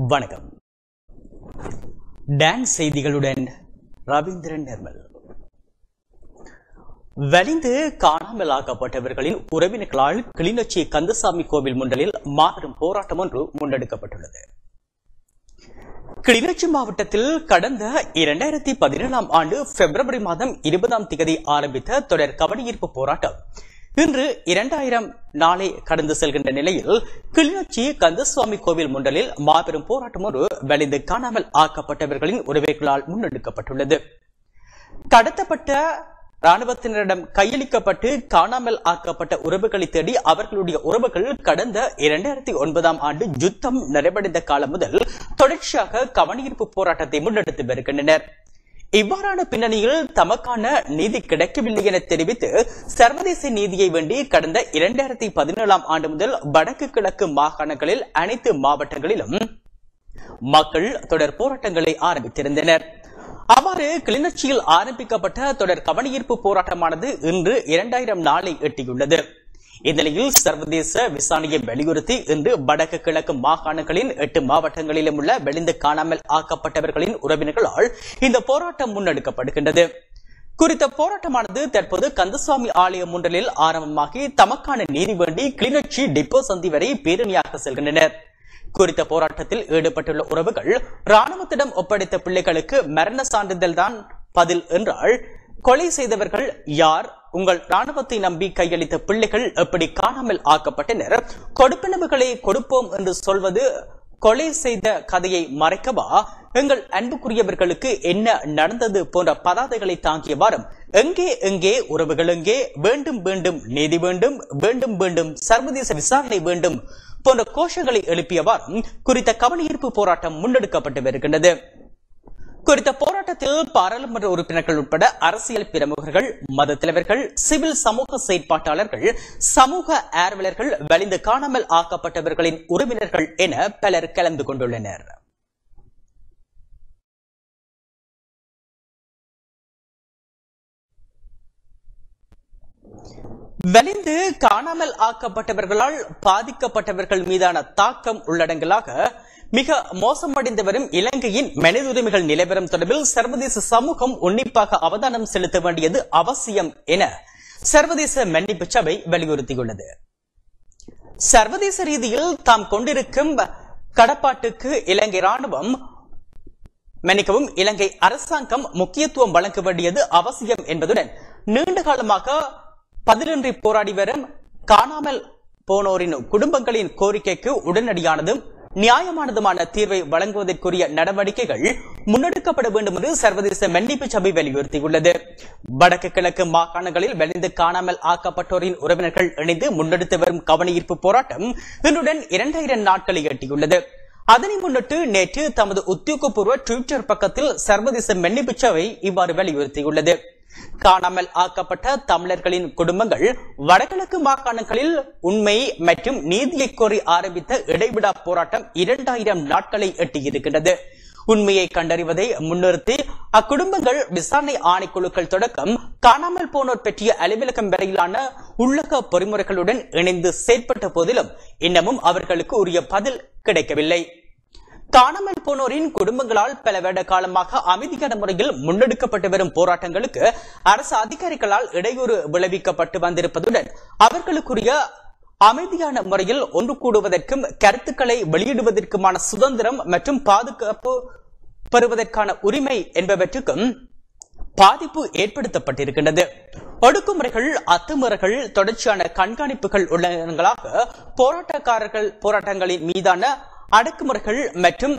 வணக்கம் டான்ஸ் செய்திகளுடன் ரவீந்திரன் நிர்மல் வலிந்து காணாமல் ஆக்கப்பட்டவர்களின் உறவினர்களால் கிளிநொச்சி கந்தசாமி கோவில் முண்டலில் மாபெரும் போராட்டம் ஒன்று முன்னெடுக்கப்பட்டுள்ளது கிளிநொச்சி மாவட்டத்தில் கடந்த இரண்டாயிரத்தி பதினேழாம் ஆண்டு பிப்ரவரி மாதம் இருபதாம் திகதி ஆரம்பித்த தொடர் கவனஈர்ப்பு போராட்டம் இன்று இரண்டாயிரம் நாளை கடந்து செல்கின்ற நிலையில் கிளிநொச்சி கந்தசுவாமி கோவில் முண்டலில் மாபெரும் போராட்டம் ஒரு வலிந்து காணாமல் ஆக்கப்பட்டவர்களின் உறவுகளால் முன்னெடுக்கப்பட்டுள்ளது கடத்தப்பட்ட ராணுவத்தினரிடம் கையளிக்கப்பட்டு காணாமல் ஆக்கப்பட்ட உறவுகளை தேடி அவர்களுடைய உறவுகள் கடந்த இரண்டாயிரத்தி ஒன்பதாம் ஆண்டு யுத்தம் நிறைவடைந்த காலம் முதல் தொடர்ச்சியாக கவனஈர்ப்பு போராட்டத்தை முன்னெடுத்து வருகின்றனர் இவ்வாறான பின்னணியில் தமக்கான நீதி கிடைக்கவில்லை என தெரிவித்து சர்வதேச நீதியை வேண்டி கடந்த இரண்டாயிரத்தி பதினேழாம் ஆண்டு முதல் வடக்கு கிழக்கு மாகாணங்களில் அனைத்து மாவட்டங்களிலும் மக்கள் தொடர் போராட்டங்களை ஆரம்பித்திருந்தனர் அவ்வாறு கிளிநொச்சியில் ஆரம்பிக்கப்பட்ட தொடர் கவனஈர்ப்பு போராட்டமானது இன்று இரண்டாயிரம் நாளை எட்டியுள்ளது இந்நிலையில் சர்வதேச விசாரணையை வலியுறுத்தி இன்று வடக்கு கிழக்கு மாகாணங்களின் எட்டு மாவட்டங்களிலும் உள்ள வெளிந்து காணாமல் ஆக்கப்பட்டவர்களின் உறவினர்களால் இந்த போராட்டம் முன்னெடுக்கப்படுகின்றது குறித்த போராட்டமானது தற்போது கந்தசுவாமி ஆலயம் முன்றலில் ஆரம்பமாகி தமக்கான நீதி வேண்டி கிளிநொச்சி டிப்போ சந்தி வரை பேரணியாக செல்கின்றனர் குறித்த போராட்டத்தில் ஈடுபட்டுள்ள உறவுகள் ராணுவத்திடம் ஒப்படைத்த பிள்ளைகளுக்கு மரண சான்றிதழ் தான் பதில் என்றால் கொலை செய்தவர்கள் யார் உங்கள் ராணுவத்தை நம்பி கையளித்த பிள்ளைகள் எப்படி காணாமல் ஆக்கப்பட்டனர் கொடுப்பினவுகளை கொடுப்போம் என்று சொல்வது கொலை செய்த கதையை மறைக்கவா எங்கள் அன்புக்குரியவர்களுக்கு என்ன நடந்தது போன்ற பதாதைகளை தாங்கியவாறும் எங்கே எங்கே உறவுகள் எங்கே வேண்டும் வேண்டும் நீதி வேண்டும் வேண்டும் வேண்டும் சர்வதேச விசாரணை வேண்டும் போன்ற கோஷங்களை எழுப்பியவாறும் குறித்த கவனஈர்ப்பு போராட்டம் முன்னெடுக்கப்பட்டு வருகின்றது குறித்த போராட்டத்தில் பாராளுமன்ற உறுப்பினர்கள் உட்பட அரசியல் பிரமுகர்கள் மத தலைவர்கள் சிவில் சமூக செயற்பாட்டாளர்கள் சமூக ஆர்வலர்கள் வலிந்து காணாமல் ஆக்கப்பட்டவர்களின் உறவினர்கள் என பலர் கலந்து கொண்டுள்ளனர் வலிந்து காணாமல் ஆக்கப்பட்டவர்களால் பாதிக்கப்பட்டவர்கள் மீதான தாக்கம் உள்ளடங்கலாக மிக மோசமடைந்து வரும் இலங்கையின் மனித உரிமைகள் நிலவரம் தொடர்பில் சர்வதேச சமூகம் உன்னிப்பாக அவதானம் செலுத்த வேண்டியது அவசியம் என சர்வதேச மன்னிப்பு சபை வலியுறுத்தியுள்ளது சர்வதேச ரீதியில் தாம் கொண்டிருக்கும் கடப்பாட்டுக்கு இலங்கை ராணுவம் மன்னிக்கவும் இலங்கை அரசாங்கம் முக்கியத்துவம் வழங்க வேண்டியது அவசியம் என்பதுடன் நீண்ட காலமாக பதிலின்றி போராடி வரும் காணாமல் போனோரின் குடும்பங்களின் கோரிக்கைக்கு உடனடியானதும் நியாயமானதுமான தீர்வை வழங்குவதற்குரிய நடவடிக்கைகள் முன்னெடுக்கப்பட வேண்டும் என்று சர்வதேச மன்னிப்பு சபை வலியுறுத்தியுள்ளது வடக்கு கிழக்கு மாகாணங்களில் வெளிந்து காணாமல் ஆக்கப்பட்டோரின் உறவினர்கள் இணைந்து முன்னெடுத்து வரும் கவனஈர்ப்பு போராட்டம் இன்றுடன் இரண்டாயிரம் நாட்களை எட்டியுள்ளது அதனை முன்னிட்டு நேற்று தமது உத்தியோகபூர்வ ட்விட்டர் பக்கத்தில் சர்வதேச மன்னிப்பு சபை இவ்வாறு வலியுறுத்தியுள்ளது காணாமல் ஆக்கப்பட்ட தமிழர்களின் குடும்பங்கள் வடகிழக்கு மாகாணங்களில் உண்மை மற்றும் நீதியை கோரி ஆரம்பித்த இடைவிடா போராட்டம் இரண்டாயிரம் நாட்களை எட்டியிருக்கின்றது உண்மையை கண்டறிவதை முன்னிறுத்தி அக்குடும்பங்கள் விசாரணை ஆணைக்குழுக்கள் தொடக்கம் காணாமல் போனோர் பற்றிய அலுவலகம் வரையிலான உள்ளக பொறிமுறைகளுடன் இணைந்து செயற்பட்ட போதிலும் இன்னமும் அவர்களுக்கு உரிய பதில் கிடைக்கவில்லை காணாமல் போனோரின் குடும்பங்களால் பல வருட காலமாக அமைதியான முறையில் முன்னெடுக்கப்பட்டு வரும் போராட்டங்களுக்கு அரசு அதிகாரிகளால் இடையூறு விளைவிக்கப்பட்டு வந்திருப்பதுடன் அவர்களுக்குரிய அமைதியான முறையில் ஒன்று கூடுவதற்கும் கருத்துக்களை வெளியிடுவதற்குமான சுதந்திரம் மற்றும் பாதுகாப்பு பெறுவதற்கான உரிமை என்பவற்றுக்கும் பாதிப்பு ஏற்படுத்தப்பட்டிருக்கின்றது ஒடுக்குமுறைகள் அத்துமுறைகள் தொடர்ச்சியான கண்காணிப்புகள் உள்ளங்களாக போராட்டக்காரர்கள் போராட்டங்களின் மீதான அடக்குமுறைகள் மற்றும்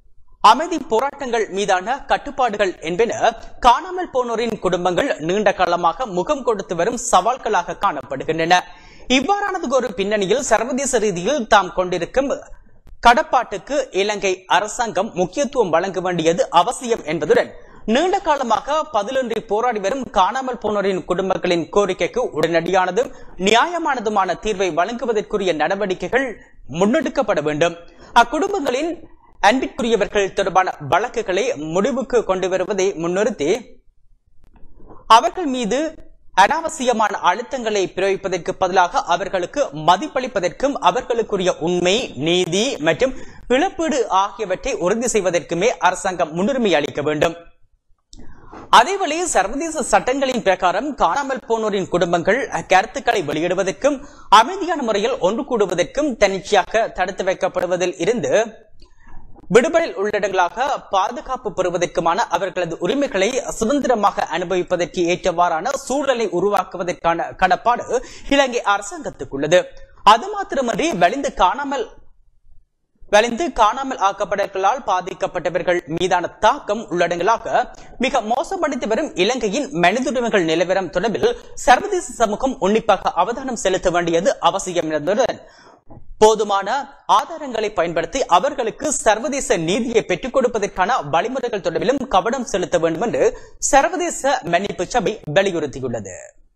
அமைதி போராட்டங்கள் மீதான கட்டுப்பாடுகள் என்பன காணாமல் போனோரின் குடும்பங்கள் நீண்ட காலமாக முகம் கொடுத்து வரும் சவால்களாக காணப்படுகின்றன இவ்வாறானது ஒரு பின்னணியில் சர்வதேச ரீதியில் தாம் கொண்டிருக்கும் கடப்பாட்டுக்கு இலங்கை அரசாங்கம் முக்கியத்துவம் வழங்க வேண்டியது அவசியம் என்பதுடன் நீண்ட காலமாக பதிலொன்றி போராடி வரும் காணாமல் போனோரின் குடும்பங்களின் கோரிக்கைக்கு உடனடியானதும் நியாயமானதுமான தீர்வை வழங்குவதற்குரிய நடவடிக்கைகள் முன்னெடுக்கப்பட வேண்டும் அக்குடும்பங்களின் அன்பிற்குரியவர்கள் தொடர்பான வழக்குகளை முடிவுக்கு கொண்டு வருவதை முன்னிறுத்தி அவர்கள் மீது அனாவசியமான அழுத்தங்களை பிரயோகிப்பதற்கு பதிலாக அவர்களுக்கு மதிப்பளிப்பதற்கும் அவர்களுக்குரிய உண்மை நீதி மற்றும் இழப்பீடு ஆகியவற்றை உறுதி செய்வதற்குமே அரசாங்கம் முன்னுரிமை அளிக்க வேண்டும் அதேவேளை சர்வதேச சட்டங்களின் பிரகாரம் காணாமல் போனோரின் குடும்பங்கள் கருத்துக்களை வெளியிடுவதற்கும் அமைதியான முறையில் ஒன்று கூடுவதற்கும் தன்னிச்சையாக தடுத்து வைக்கப்படுவதில் இருந்து விடுபடில் உள்ளிடங்களாக பாதுகாப்பு பெறுவதற்குமான அவர்களது உரிமைகளை சுதந்திரமாக அனுபவிப்பதற்கு ஏற்றவாறான சூழலை உருவாக்குவதற்கான கடப்பாடு இலங்கை அரசாங்கத்துக்குள்ளது அது மாத்திரமன்றி வலிந்து காணாமல் வலிந்து காணாமல் ஆக்கப்பட்டவர்களால் பாதிக்கப்பட்டவர்கள் மீதான தாக்கம் உள்ளடங்களாக மிக மோசமடைந்து வரும் இலங்கையின் மனித உரிமைகள் நிலவரம் தொடர்பில் சர்வதேச சமூகம் உன்னிப்பாக அவதானம் செலுத்த வேண்டியது அவசியம் என்பதுடன் போதுமான ஆதாரங்களை பயன்படுத்தி அவர்களுக்கு சர்வதேச நீதியை பெற்றுக் கொடுப்பதற்கான வழிமுறைகள் தொடர்பிலும் கவனம் செலுத்த வேண்டும் என்று சர்வதேச மன்னிப்பு சபை வலியுறுத்தியுள்ளது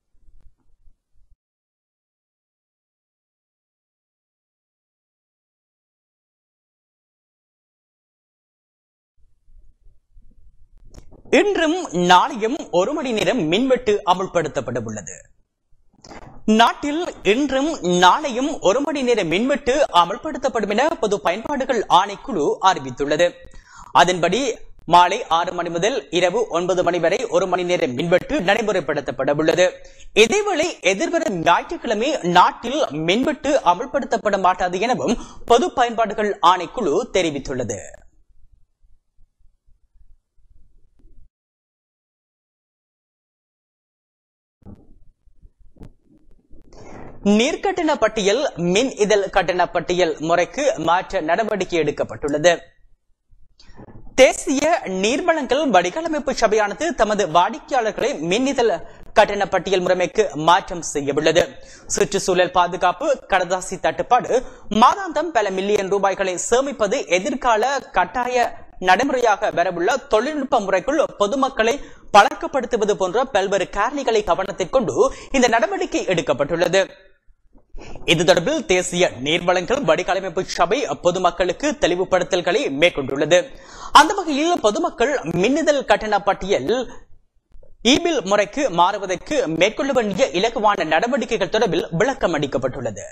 இன்றும் நாளையும் ஒரு மணி நேரம் மின்வெட்டு அமுல்படுத்தப்பட உள்ளது நாட்டில் இன்றும் நாளையும் ஒரு மணி நேர மின்வெட்டு அமல்படுத்தப்படும் என பொது பயன்பாடுகள் ஆணைக்குழு அறிவித்துள்ளது அதன்படி மாலை ஆறு மணி முதல் இரவு ஒன்பது மணி வரை ஒரு மணி நேர மின்வெட்டு நடைமுறைப்படுத்தப்பட உள்ளது இதேவேளை எதிர்வரும் ஞாயிற்றுக்கிழமை நாட்டில் மின்வெட்டு அமல்படுத்தப்பட மாட்டாது எனவும் பொது பயன்பாடுகள் ஆணைக்குழு தெரிவித்துள்ளது நீர்க்கட்டண பட்டியல் மின் இதழ் கட்டண பட்டியல் முறைக்கு மாற்ற நடவடிக்கை எடுக்கப்பட்டுள்ளது தேசிய நீர்வளங்கள் வடிகாலமைப்பு சபையானது தமது வாடிக்கையாளர்களை மின் இதழ் கட்டண பட்டியல் முறைமைக்கு மாற்றம் செய்யவுள்ளது சுற்றுச்சூழல் பாதுகாப்பு கடதாசி தட்டுப்பாடு மாதாந்தம் பல மில்லியன் ரூபாய்களை சேமிப்பது எதிர்கால கட்டாய நடைமுறையாக வரவுள்ள தொழில்நுட்ப முறைக்குள் பொதுமக்களை பழக்கப்படுத்துவது போன்ற பல்வேறு காரணிகளை கவனத்தில் கொண்டு இந்த நடவடிக்கை எடுக்கப்பட்டுள்ளது இது தொடர்பில் தேசிய நீர்வளங்கள் வடிகாலமைப்பு சபை பொதுமக்களுக்கு தெளிவுபடுத்தல்களை மேற்கொண்டுள்ளது அந்த வகையில் பொதுமக்கள் மின்னிதழ் கட்டண பட்டியல் இபில் முறைக்கு மாறுவதற்கு மேற்கொள்ள வேண்டிய இலகுவான நடவடிக்கைகள் தொடர்பில் விளக்கம் அளிக்கப்பட்டுள்ளது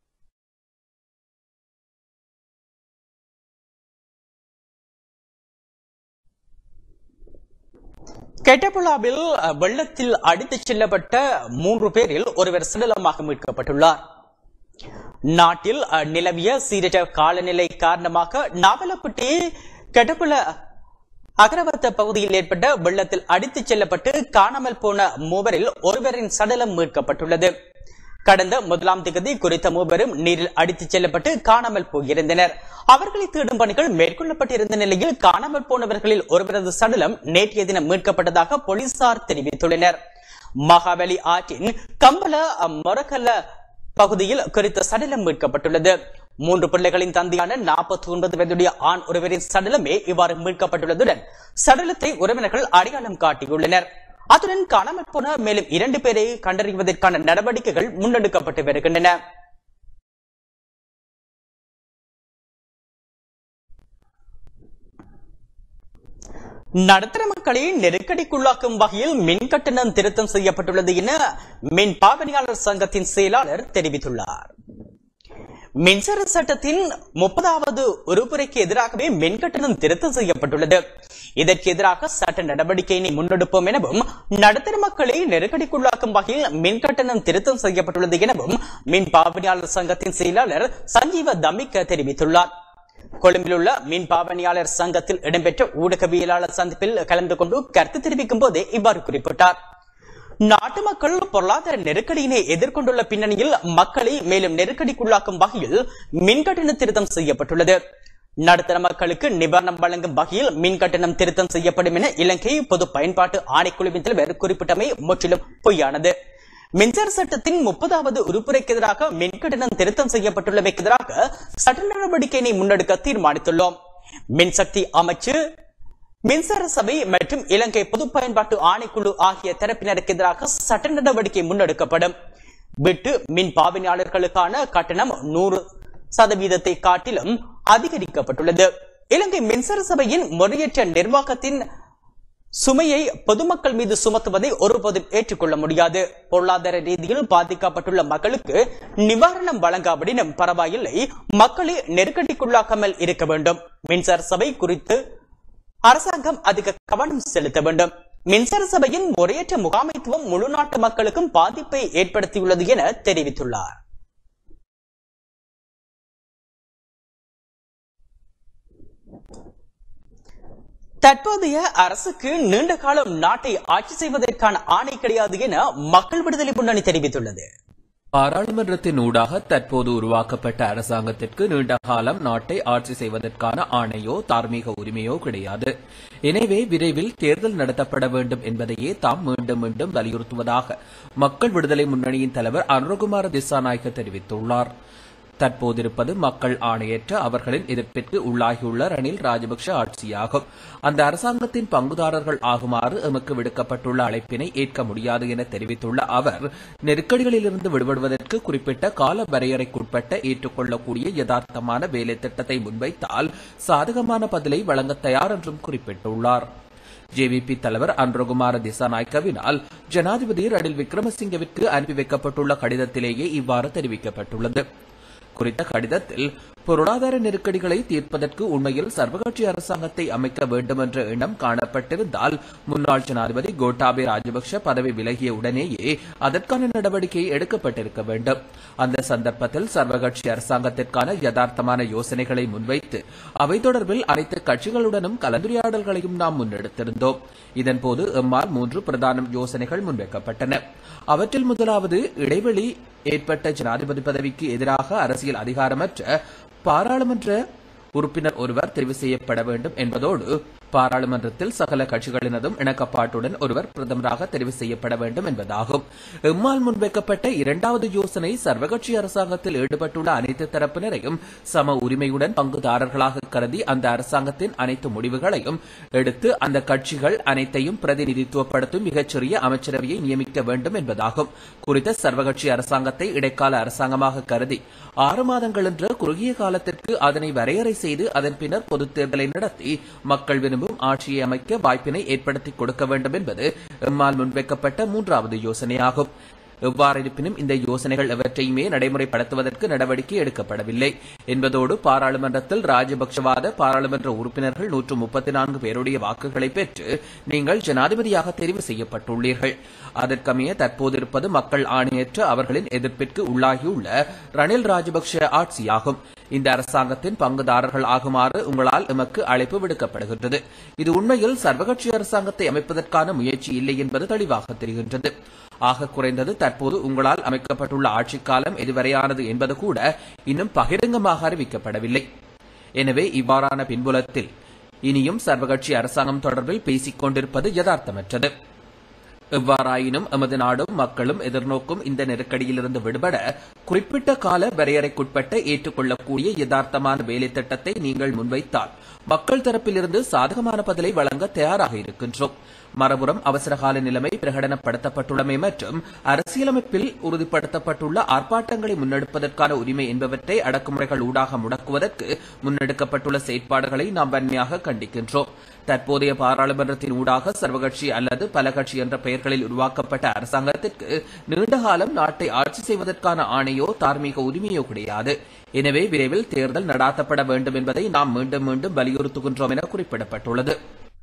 கெட்டபுலாவில் வெள்ளத்தில் அடித்துச் செல்லப்பட்ட மூன்று பேரில் ஒருவர் சடலமாக மீட்கப்பட்டுள்ளார் நாட்டில் அஹ், நிலவிய சீரற்ற காலநிலை காரணமாக நாவலப்பட்டி கெட்டபுல அகரவத்த பகுதியில் ஏற்பட்ட வெள்ளத்தில் அடித்துச் செல்லப்பட்டு காணாமல் போன மூவரில் ஒருவரின் சடலம் மீட்கப்பட்டுள்ளது கடந்த முதலாம் திகதி குறித்த மூவரும் நீரில் அடித்துச் செல்லப்பட்டு காணாமல் போயிருந்தனர் அவர்களை தேடும் பணிகள் மேற்கொள்ளப்பட்டிருந்த நிலையில் காணாமல் போனவர்களில் ஒருவரது சடலம் நேற்றைய தினம் மீட்கப்பட்டதாக போலீசார் தெரிவித்துள்ளனர் மகாபலி ஆற்றின் கம்பல மொரக்கல்ல பகுதியில் குறித்த சடலம் மீட்கப்பட்டுள்ளது மூன்று பிள்ளைகளின் தந்தையான நாற்பத்தி ஒன்பது வயதுடைய ஆண் ஒருவரின் சடலமே இவ்வாறு மீட்கப்பட்டுள்ளதுடன் சடலத்தை உறவினர்கள் அடையாளம் காட்டியுள்ளனர் அத்துடன் காணாமல் போன மேலும் இரண்டு பேரை கண்டறிவதற்கான நடவடிக்கைகள் முன்னெடுக்கப்பட்டு வருகின்றன நடுத்தர மக்களை நெருக்கடிக்குள்ளாக்கும் வகையில் மின் கட்டணம் திருத்தம் செய்யப்பட்டுள்ளது என மின் பாவனையாளர் சங்கத்தின் செயலாளர் தெரிவித்துள்ளார் மின்சார சட்டத்தின் முப்பதாவது உறுப்புரைக்கு எதிராகவே மின் கட்டணம் திருத்தம் செய்யப்பட்டுள்ளது இதற்கு எதிராக சட்ட நடவடிக்கையினை முன்னெடுப்போம் எனவும் நடுத்தர மக்களை நெருக்கடிக்குள்ளாக்கும் வகையில் மின் கட்டணம் திருத்தம் செய்யப்பட்டுள்ளது எனவும் மின் பாவனையாளர் சங்கத்தின் செயலாளர் சஞ்சீவ தம்பிக்க தெரிவித்துள்ளார் கொழும்பில் உள்ள மின் பாவனையாளர் சங்கத்தில் இடம்பெற்ற ஊடகவியலாளர் சந்திப்பில் கலந்து கொண்டு கருத்து தெரிவிக்கும் போதே இவ்வாறு குறிப்பிட்டார் நாட்டு மக்கள் பொருளாதார நெருக்கடியினை எதிர்கொண்டுள்ள பின்னணியில் மக்களை மேலும் நெருக்கடிக்குள்ளாக்கும் வகையில் மின் கட்டண திருத்தம் செய்யப்பட்டுள்ளது நடுத்தர மக்களுக்கு நிவாரணம் வழங்கும் வகையில் மின் கட்டணம் திருத்தம் செய்யப்படும் என இலங்கை பொது பயன்பாட்டு ஆணைக்குழுவின் தலைவர் குறிப்பிட்டமை முற்றிலும் பொய்யானது மின்சார சட்டத்தின் முப்பதாவது உறுப்புரைக்கு எதிராக மின் கட்டணம் திருத்தம் செய்யப்பட்டுள்ளமைக்கு எதிராக சட்ட நடவடிக்கையினை முன்னெடுக்க தீர்மானித்துள்ளோம் மின்சக்தி அமைச்சு மின்சார சபை மற்றும் இலங்கை பொது பயன்பாட்டு ஆணைக்குழு ஆகிய தரப்பினருக்கு எதிராக சட்ட நடவடிக்கை முன்னெடுக்கப்படும் விட்டு மின் பாவனையாளர்களுக்கான கட்டணம் நூறு சதவீதத்தை காட்டிலும் அதிகரிக்கப்பட்டுள்ளது இலங்கை மின்சார சபையின் முறையற்ற நிர்வாகத்தின் சுமையை பொதுமக்கள் மீது சுமத்துவதை ஒருபோதும் ஏற்றுக்கொள்ள முடியாது பொருளாதார ரீதியில் பாதிக்கப்பட்டுள்ள மக்களுக்கு நிவாரணம் வழங்காவிடனும் பரவாயில்லை மக்களை நெருக்கடிக்குள்ளாக்காமல் இருக்க வேண்டும் மின்சார சபை குறித்து அரசாங்கம் அதிக கவனம் செலுத்த வேண்டும் மின்சார சபையின் முறையற்ற முகாமைத்துவம் முழு நாட்டு மக்களுக்கும் பாதிப்பை ஏற்படுத்தியுள்ளது என தெரிவித்துள்ளார் தற்போதைய அரசுக்கு நீண்ட காலம் நாட்டை ஆட்சி செய்வதற்கான ஆணை கிடையாது என மக்கள் விடுதலை முன்னணி தெரிவித்துள்ளது பாராளுமன்றத்தின் ஊடாக தற்போது உருவாக்கப்பட்ட அரசாங்கத்திற்கு நீண்ட காலம் நாட்டை ஆட்சி செய்வதற்கான ஆணையோ தார்மீக உரிமையோ கிடையாது எனவே விரைவில் தேர்தல் நடத்தப்பட வேண்டும் என்பதையே தாம் மீண்டும் மீண்டும் வலியுறுத்துவதாக மக்கள் விடுதலை முன்னணியின் தலைவர் அனுரகுமார திசாநாயக்க தெரிவித்துள்ளார் தற்போதிருப்பது மக்கள் ஆணையற்ற அவர்களின் எதிர்ப்பிற்கு உள்ளாகியுள்ள ரணில் ராஜபக்ஷ ஆட்சியாகும் அந்த அரசாங்கத்தின் பங்குதாரர்கள் ஆகுமாறு எமக்கு விடுக்கப்பட்டுள்ள அழைப்பினை ஏற்க முடியாது என தெரிவித்துள்ள அவர் நெருக்கடிகளிலிருந்து விடுபடுவதற்கு குறிப்பிட்ட கால வரையறைக்குட்பட்ட ஏற்றுக்கொள்ளக்கூடிய யதார்த்தமான வேலை திட்டத்தை முன்வைத்தால் சாதகமான பதிலை வழங்க தயார் என்றும் குறிப்பிட்டுள்ளார் ஜேவிபி தலைவர் அன்ரகுமார திசாநாயக்கவினால் ஜனாதிபதி ரணில் விக்ரமசிங்கவிற்கு அனுப்பி வைக்கப்பட்டுள்ள கடிதத்திலேயே இவ்வாறு தெரிவிக்கப்பட்டுள்ளது குறித்த கடிதத்தில் பொருளாதார நெருக்கடிகளை தீர்ப்பதற்கு உண்மையில் சர்வகட்சி அரசாங்கத்தை அமைக்க வேண்டும் என்ற எண்ணம் காணப்பட்டிருந்தால் முன்னாள் ஜனாதிபதி கோட்டாபே ராஜபக்ஷ பதவி விலகிய உடனேயே அதற்கான நடவடிக்கை எடுக்கப்பட்டிருக்க வேண்டும் அந்த சந்தர்ப்பத்தில் சர்வகட்சி அரசாங்கத்திற்கான யதார்த்தமான யோசனைகளை முன்வைத்து அவை தொடர்பில் அனைத்து கட்சிகளுடனும் கலந்துரையாடல்களையும் நாம் முன்னெடுத்திருந்தோம் இதன்போது எம்மால் மூன்று பிரதான யோசனைகள் முன்வைக்கப்பட்டன அவற்றில் முதலாவது இடைவெளி ஏற்பட்ட ஜனாதிபதி பதவிக்கு எதிராக அரசியல் அதிகாரமற்ற பாராளுமன்ற உறுப்பினர் ஒருவர் தெரிவு செய்யப்பட வேண்டும் என்பதோடு பாராளுமன்றத்தில் சகல கட்சிகளினதும் இணக்கப்பாட்டுடன் ஒருவர் பிரதமராக தெரிவு செய்யப்பட வேண்டும் என்பதாகும் எம்மால் முன்வைக்கப்பட்ட இரண்டாவது யோசனை சர்வகட்சி அரசாங்கத்தில் ஈடுபட்டுள்ள அனைத்து தரப்பினரையும் சம உரிமையுடன் பங்குதாரர்களாக கருதி அந்த அரசாங்கத்தின் அனைத்து முடிவுகளையும் எடுத்து அந்த கட்சிகள் அனைத்தையும் பிரதிநிதித்துவப்படுத்தும் மிகச்சிறிய அமைச்சரவையை நியமிக்க வேண்டும் என்பதாகும் குறித்த சர்வகட்சி அரசாங்கத்தை இடைக்கால அரசாங்கமாக கருதி ஆறு மாதங்கள் என்ற குறுகிய காலத்திற்கு அதனை வரையறை செய்து அதன் பின்னர் பொதுத் தேர்தலை நடத்தி மக்கள் விரும்பும் ஆட்சியை அமைக்க வாய்ப்பினை ஏற்படுத்தி கொடுக்க வேண்டும் என்பது எம்மால் முன்வைக்கப்பட்ட மூன்றாவது யோசனையாகும் எவ்வாறிருப்பினும் இந்த யோசனைகள் எவற்றையுமே நடைமுறைப்படுத்துவதற்கு நடவடிக்கை எடுக்கப்படவில்லை என்பதோடு பாராளுமன்றத்தில் ராஜபக்ஷவாத பாராளுமன்ற உறுப்பினர்கள் நூற்று முப்பத்தி நான்கு பேருடைய வாக்குகளை பெற்று நீங்கள் ஜனாதிபதியாக தெரிவு செய்யப்பட்டுள்ளீர்கள் அதற்கமைய தற்போது இருப்பது மக்கள் ஆணையற்ற அவர்களின் எதிர்ப்பிற்கு உள்ளாகியுள்ள ரணில் ராஜபக்ஷ ஆட்சியாகும் இந்த அரசாங்கத்தின் பங்குதாரர்கள் ஆகுமாறு உங்களால் எமக்கு அழைப்பு விடுக்கப்படுகின்றது இது உண்மையில் சர்வகட்சி அரசாங்கத்தை அமைப்பதற்கான முயற்சி இல்லை என்பது தெளிவாக தெரிகின்றது ஆக குறைந்தது தற்போது உங்களால் அமைக்கப்பட்டுள்ள ஆட்சிக் காலம் எதுவரையானது என்பது கூட இன்னும் பகிரங்கமாக அறிவிக்கப்படவில்லை எனவே இவ்வாறான பின்புலத்தில் இனியும் சர்வகட்சி அரசாங்கம் தொடர்பில் பேசிக் கொண்டிருப்பது யதார்த்தமற்றது எவ்வாறாயினும் எமது நாடும் மக்களும் எதிர்நோக்கும் இந்த நெருக்கடியிலிருந்து விடுபட குறிப்பிட்ட கால வரையறைக்குட்பட்ட ஏற்றுக்கொள்ளக்கூடிய யதார்த்தமான வேலை திட்டத்தை நீங்கள் முன்வைத்தால் மக்கள் தரப்பிலிருந்து சாதகமான பதிலை வழங்க தயாராக இருக்கின்றோம் மறுபுறம் அவசரகால நிலைமை பிரகடனப்படுத்தப்பட்டுள்ளமை மற்றும் அரசியலமைப்பில் உறுதிப்படுத்தப்பட்டுள்ள ஆர்ப்பாட்டங்களை முன்னெடுப்பதற்கான உரிமை என்பவற்றை அடக்குமுறைகள் ஊடாக முடக்குவதற்கு முன்னெடுக்கப்பட்டுள்ள செயற்பாடுகளை நாம் வன்மையாக கண்டிக்கின்றோம் தற்போதைய பாராளுமன்றத்தின் ஊடாக சர்வகட்சி அல்லது பல கட்சி என்ற பெயர்களில் உருவாக்கப்பட்ட அரசாங்கத்திற்கு நீண்டகாலம் நாட்டை ஆட்சி செய்வதற்கான ஆணையோ தார்மீக உரிமையோ கிடையாது எனவே விரைவில் தேர்தல் நடாத்தப்பட வேண்டும் என்பதை நாம் மீண்டும் மீண்டும் வலியுறுத்துகின்றோம் என குறிப்பிடப்பட்டுள்ளது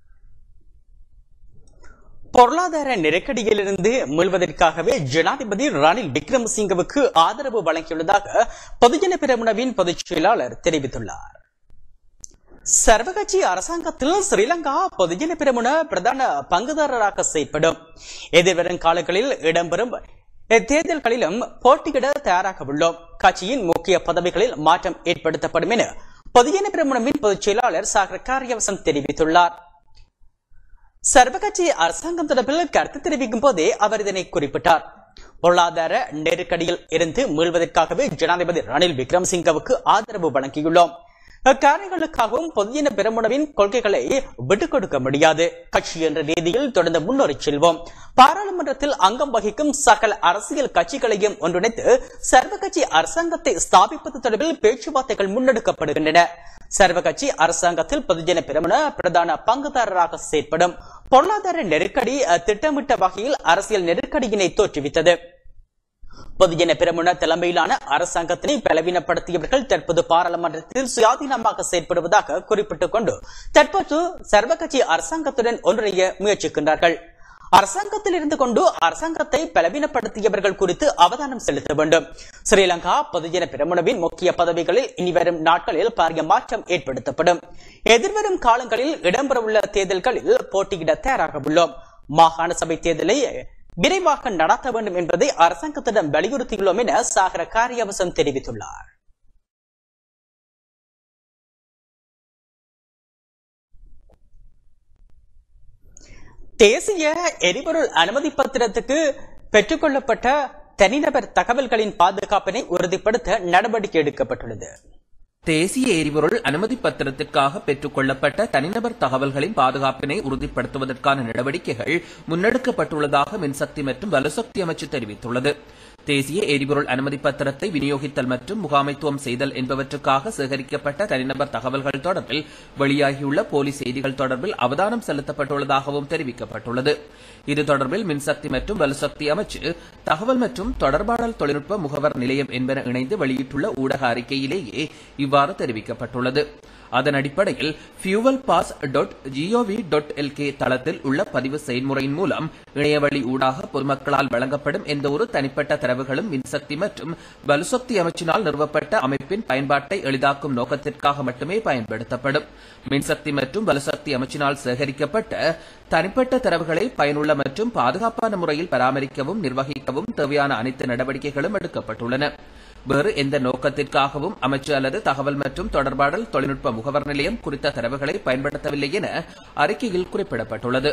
பொருளாதார நெருக்கடியிலிருந்து மீள்வதற்காகவே ஜனாதிபதி ரணில் விக்ரமசிங்கவுக்கு ஆதரவு வழங்கியுள்ளதாக பொதுஜன பெரமுனவின் பொதுச் செயலாளர் தெரிவித்துள்ளார் சர்வகட்சி அரசாங்கத்தில் ஸ்ரீலங்கா பொதுஜன பெரமுன பிரதான பங்குதாரராக செயற்படும் எதிர்வரும் காலங்களில் இடம்பெறும் தேர்தல்களிலும் போட்டியிட தயாராக உள்ளோம் கட்சியின் முக்கிய பதவிகளில் மாற்றம் ஏற்படுத்தப்படும் என பொதுஜன பெரமுனவின் பொதுச் செயலாளர் சாகர் காரியவசம் தெரிவித்துள்ளார் சர்வகட்சி அரசாங்கம் தொடர்பில் கருத்து தெரிவிக்கும் போதே அவர் இதனை குறிப்பிட்டார் பொருளாதார நெருக்கடியில் இருந்து மீள்வதற்காகவே ஜனாதிபதி ரணில் விக்ரமசிங்கவுக்கு ஆதரவு வழங்கியுள்ளோம் அக்காரணிகளுக்காகவும் பொதுஜன பெருமுனவின் கொள்கைகளை விட்டுக் கொடுக்க முடியாது கட்சி என்ற ரீதியில் தொடர்ந்து முன்னேறி செல்வோம் பாராளுமன்றத்தில் அங்கம் வகிக்கும் சகல அரசியல் கட்சிகளையும் ஒன்றிணைத்து சர்வ கட்சி அரசாங்கத்தை ஸ்தாபிப்பது தொடர்பில் பேச்சுவார்த்தைகள் முன்னெடுக்கப்படுகின்றன சர்வ கட்சி அரசாங்கத்தில் பொதுஜன பெருமன பிரதான பங்குதாரராக செயற்படும் பொருளாதார நெருக்கடி அஹ், திட்டமிட்ட வகையில் அரசியல் நெருக்கடியினை தோற்றுவித்தது பொதுஜன பெருமுன தலைமையிலான அரசாங்கத்தினை பலவீனப்படுத்தியவர்கள் தற்போது பாராளுமன்றத்தில் சுயாதீனமாக செயற்படுவதாக குறிப்பிட்டுக் கொண்டு தற்போது சர்வ கட்சி அரசாங்கத்துடன் ஒன்றிணைய முயற்சிக்கின்றார்கள் அரசாங்கத்தில் இருந்து கொண்டு அரசாங்கத்தை பலவீனப்படுத்தியவர்கள் குறித்து அவதானம் செலுத்த வேண்டும் ஸ்ரீலங்கா பொதுஜன பெருமுனவின் முக்கிய பதவிகளில் இனிவரும் நாட்களில் பாரிய மாற்றம் ஏற்படுத்தப்படும் எதிர்வரும் காலங்களில் இடம்பெறவுள்ள தேர்தல்களில் போட்டியிட தயாராக உள்ளோம் மாகாண சபை தேர்தலை விரைவாக நடத்த வேண்டும் என்பதை அரசாங்கத்திடம் வலியுறுத்தியுள்ளோம் என சாகர காரியவசம் தெரிவித்துள்ளார் தேசிய எரிபொருள் அனுமதி பத்திரத்துக்கு பெற்றுக்கொள்ளப்பட்ட தனிநபர் தகவல்களின் பாதுகாப்பினை உறுதிப்படுத்த நடவடிக்கை எடுக்கப்பட்டுள்ளது தேசிய எரிபொருள் அனுமதி பத்திரத்திற்காக பெற்றுக் கொள்ளப்பட்ட தனிநபர் தகவல்களின் பாதுகாப்பினை உறுதிப்படுத்துவதற்கான நடவடிக்கைகள் முன்னெடுக்கப்பட்டுள்ளதாக மின்சக்தி மற்றும் வலுசக்தி அமைச்சு தெரிவித்துள்ளது தேசிய எரிபொருள் அனுமதி பத்திரத்தை விநியோகித்தல் மற்றும் முகாமைத்துவம் செய்தல் என்பவற்றுக்காக சேகரிக்கப்பட்ட தனிநபர் தகவல்கள் தொடர்பில் வெளியாகியுள்ள போலி செய்திகள் தொடர்பில் அவதானம் செலுத்தப்பட்டுள்ளதாகவும் தெரிவிக்கப்பட்டுள்ளது இது தொடர்பில் மின்சக்தி மற்றும் வலுசக்தி அமைச்சு தகவல் மற்றும் தொடர்பாடல் தொழில்நுட்ப முகவர் நிலையம் என்பன இணைந்து வெளியிட்டுள்ள ஊடக அறிக்கையிலேயே இவ்வாறு தெரிவிக்கப்பட்டுள்ளது அதன் அடிப்படையில் fuel pass dot GOV dot LK தளத்தில் உள்ள பதிவு செயல்முறையின் மூலம் இணையவழி ஊடாக பொதுமக்களால் வழங்கப்படும் எந்த ஒரு தனிப்பட்ட தரவுகளும் மின்சக்தி மற்றும் வலுசக்தி அமைச்சினால் நிறுவப்பட்ட அமைப்பின் பயன்பாட்டை எளிதாக்கும் நோக்கத்திற்காக மட்டுமே பயன்படுத்தப்படும் மின்சக்தி மற்றும் வலுசக்தி அமைச்சினால் சேகரிக்கப்பட்ட தனிப்பட்ட தரவுகளை பயனுள்ள மற்றும் பாதுகாப்பான முறையில் பராமரிக்கவும் நிர்வகிக்கவும் தேவையான அனைத்து நடவடிக்கைகளும் எடுக்கப்பட்டுள்ளன வேறு எந்த நோக்கத்திற்காகவும் அமைச்சு அல்லது தகவல் மற்றும் தொடர்பாடல் தொழில்நுட்ப முகவர் நிலையம் குறித்த தரவுகளை பயன்படுத்தவில்லை என அறிக்கையில் குறிப்பிடப்பட்டுள்ளது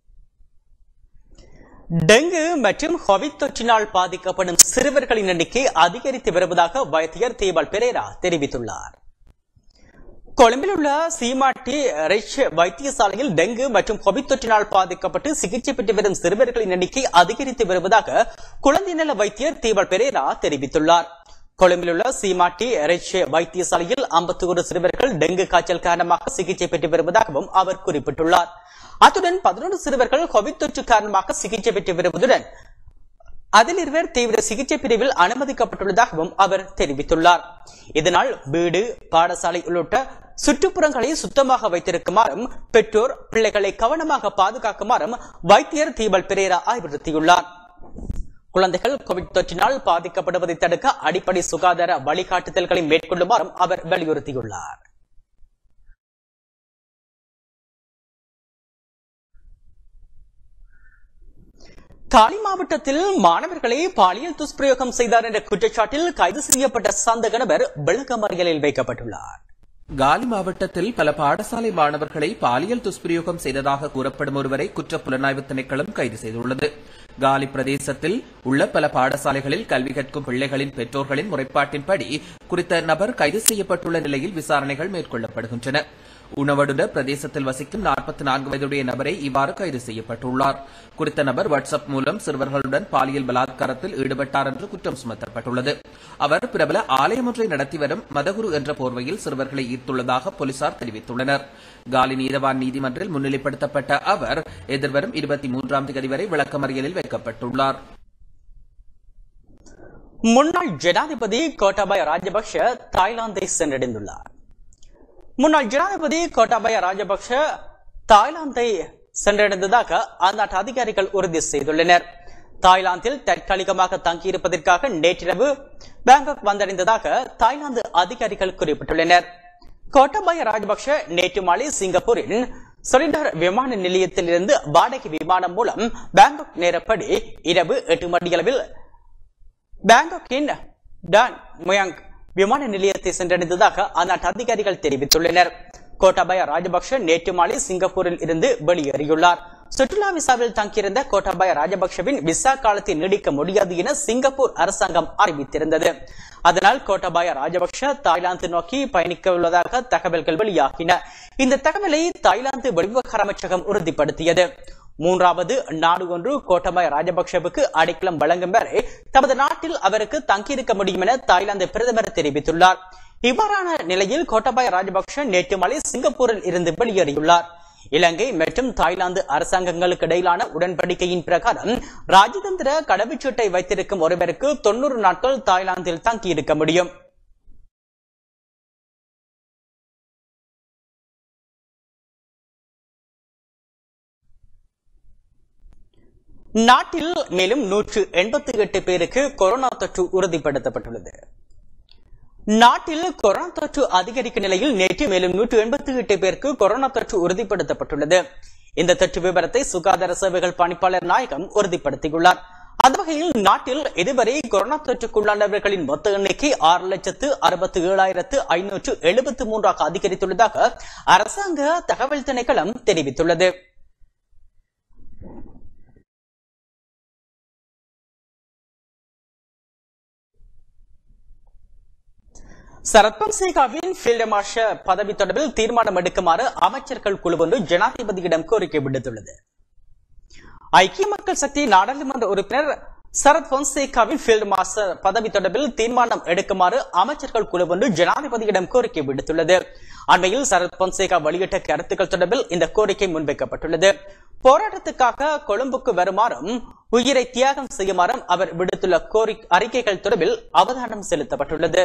டெங்கு மற்றும் கோவிட் தொற்றினால் பாதிக்கப்படும் சிறுவர்களின் எண்ணிக்கை அதிகரித்து வருவதாக வைத்தியர் தீபல் பெரேரா தெரிவித்துள்ளார் கொழும்பில் உள்ள சீமாட்டி ரிச் வைத்தியசாலையில் டெங்கு மற்றும் கோவிட் தொற்றினால் பாதிக்கப்பட்டு சிகிச்சை பெற்று வரும் சிறுவர்களின் எண்ணிக்கை அதிகரித்து வருவதாக குழந்தை நல வைத்தியர் தீபல் பெரேரா தெரிவித்துள்ளார் கொழும்பில் உள்ள சீமாட்டி ரிச் வைத்தியசாலையில் 51 சிறுவர்கள் டெங்கு காய்ச்சல் காரணமாக சிகிச்சை பெற்று வருவதாகவும் அவர் குறிப்பிட்டுள்ளார் அத்துடன் பதினொன்று சிறுவர்கள் கோவிட் தொற்று காரணமாக சிகிச்சை பெற்று வருவதுடன் அதில் இருவர் தீவிர சிகிச்சை பிரிவில் அனுமதிக்கப்பட்டுள்ளதாகவும் அவர் தெரிவித்துள்ளார் இதனால் வீடு பாடசாலை உள்ளிட்ட சுற்றுப்புறங்களை சுத்தமாக வைத்திருக்குமாறும் பெற்றோர் பிள்ளைகளை கவனமாக பாதுகாக்குமாறும் வைத்தியர் தீபல் பெரேரா அறிவுறுத்தியுள்ளார் குழந்தைகள் கோவிட் தொற்றினால் பாதிக்கப்படுவதை தடுக்க அடிப்படை சுகாதார வழிகாட்டுதல்களை மேற்கொள்ளுமாறும் அவர் வலியுறுத்தியுள்ளார் காலி மாவட்டத்தில் மாணவர்களை பாலியல் துஷ்பிரயோகம் செய்தார் என்ற குற்றச்சாட்டில் கைது செய்யப்பட்ட சந்தக நபர் விளக்கமறியலில் வைக்கப்பட்டுள்ளார் காலி மாவட்டத்தில் பல பாடசாலை மாணவர்களை பாலியல் துஷ்பிரயோகம் செய்ததாக கூறப்படும் ஒருவரை குற்ற புலனாய்வு திணைக்களம் கைது செய்துள்ளது காலி பிரதேசத்தில் உள்ள பல பாடசாலைகளில் கல்வி கற்கும் பிள்ளைகளின் பெற்றோர்களின் முறைப்பாட்டின்படி குறித்த நபர் கைது செய்யப்பட்டுள்ள நிலையில் விசாரணைகள் மேற்கொள்ளப்படுகின்றன உணவடுட பிரதேசத்தில் வசிக்கும் நாற்பத்தி நான்கு வயதுடைய நபரை இவ்வாறு கைது செய்யப்பட்டுள்ளார் குறித்த நபர் வாட்ஸ்அப் மூலம் சிறுவர்களுடன் பாலியல் பலாத்காரத்தில் ஈடுபட்டார் என்று குற்றம் சுமத்தப்பட்டுள்ளது அவர் பிரபல ஆலயம் ஒன்றை நடத்தி வரும் மதகுரு என்ற போர்வையில் சிறுவர்களை ஈர்த்துள்ளதாக போலீசார் தெரிவித்துள்ளனர் காலி நீதவான் நீதிமன்றில் முன்னிலைப்படுத்தப்பட்ட அவர் எதிர்வரும் இருபத்தி மூன்றாம் தேதி வரை விளக்கமறியலில் வைக்கப்பட்டுள்ளார் முன்னாள் ஜனாதிபதி கோட்டாபய ராஜபக்ஷ தாய்லாந்தை சென்றடைந்துள்ளார் முன்னாள் ஜனாதிபதி கோட்டாபய ராஜபக்ஷ தாய்லாந்தை சென்றடைந்ததாக அந்நாட்டு அதிகாரிகள் உறுதி செய்துள்ளனர் தாய்லாந்தில் தற்காலிகமாக தங்கியிருப்பதற்காக நேற்றிரவு பேங்காக் வந்தடைந்ததாக தாய்லாந்து அதிகாரிகள் குறிப்பிட்டுள்ளனர் கோட்டாபய ராஜபக்ஷ நேற்று மாலை சிங்கப்பூரின் சொலிண்டர் விமான நிலையத்திலிருந்து வாடகை விமானம் மூலம் பேங்காக் நேரப்படி இரவு எட்டு மணியளவில் பேங்காக்கின் டான் முயாங் விமான நிலையத்தை சென்றடைந்ததாக அந்நாட்டு அதிகாரிகள் தெரிவித்துள்ளனர் கோட்டாபய ராஜபக்ஷ நேற்று மாலை சிங்கப்பூரில் இருந்து வெளியேறியுள்ளார் சுற்றுலா விசாவில் தங்கியிருந்த கோட்டாபாய ராஜபக்ஷவின் விசா காலத்தை நீடிக்க முடியாது என சிங்கப்பூர் அரசாங்கம் அறிவித்திருந்தது அதனால் கோட்டாபாய ராஜபக்ஷ தாய்லாந்து நோக்கி பயணிக்க உள்ளதாக தகவல்கள் வெளியாகின இந்த தகவலை தாய்லாந்து வெளிவிவகார அமைச்சகம் உறுதிப்படுத்தியது மூன்றாவது நாடு ஒன்று கோட்டபாய ராஜபக்ஷவுக்கு அடைக்கலம் வழங்கும் வரை தமது நாட்டில் அவருக்கு தங்கியிருக்க முடியும் என தாய்லாந்து பிரதமர் தெரிவித்துள்ளார் இவ்வாறான நிலையில் கோட்டபாய ராஜபக்ஷ நேற்று மாலை சிங்கப்பூரில் இருந்து வெளியேறியுள்ளார் இலங்கை மற்றும் தாய்லாந்து அரசாங்கங்களுக்கு இடையிலான உடன்படிக்கையின் பிரகாரம் ராஜதந்திர கடவுச்சீட்டை வைத்திருக்கும் ஒருவருக்கு தொன்னூறு நாட்கள் தாய்லாந்தில் தங்கியிருக்க முடியும் நாட்டில் மேலும் நூற்று எண்பத்தி எட்டு பேருக்கு கொரோனா தொற்று உறுதிப்படுத்தப்பட்டுள்ளது நாட்டில் கொரோனா தொற்று அதிகரிக்கும் நிலையில் நேற்று மேலும் நூற்று எண்பத்தி எட்டு பேருக்கு கொரோனா தொற்று உறுதிப்படுத்தப்பட்டுள்ளது இந்த தொற்று விவரத்தை சுகாதார சேவைகள் பணிப்பாளர் நாயகம் உறுதிப்படுத்தியுள்ளார் அந்த வகையில் நாட்டில் இதுவரை கொரோனா தொற்றுக்குள்ளானவர்களின் மொத்த எண்ணிக்கை ஆறு லட்சத்து அறுபத்தி ஏழாயிரத்து ஐநூற்று எழுபத்தி மூன்றாக அதிகரித்துள்ளதாக அரசாங்க தகவல் திணைக்களம் தெரிவித்துள்ளது சரத்பன்சேகாவின் ஃபீல்டு மார்ஷல் பதவி தொடர்பில் தீர்மானம் எடுக்குமாறு அமைச்சர்கள் குழு ஒன்று ஜனாதிபதியிடம் கோரிக்கை விடுத்துள்ளது ஐக்கிய மக்கள் சக்தி நாடாளுமன்ற உறுப்பினர் சரத் பொன்சேகாவின் ஃபீல்டு மாஸ்டர் பதவி தொடர்பில் தீர்மானம் எடுக்குமாறு அமைச்சர்கள் குழு ஒன்று ஜனாதிபதியிடம் கோரிக்கை விடுத்துள்ளது அண்மையில் சரத் பொன்சேகா வெளியிட்ட கருத்துக்கள் தொடர்பில் இந்த கோரிக்கை முன்வைக்கப்பட்டுள்ளது போராட்டத்துக்காக கொழும்புக்கு வருமாறும் உயிரை தியாகம் செய்யுமாறும் அவர் விடுத்துள்ள கோரி அறிக்கைகள் தொடர்பில் அவதானம் செலுத்தப்பட்டுள்ளது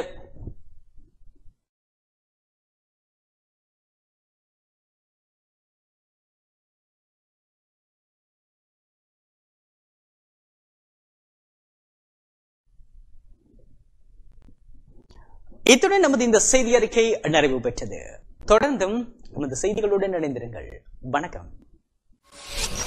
இத்துடன் நமது இந்த செய்தி அறிக்கை நிறைவு பெற்றது தொடர்ந்தும் நமது செய்திகளுடன் இணைந்திருங்கள் வணக்கம்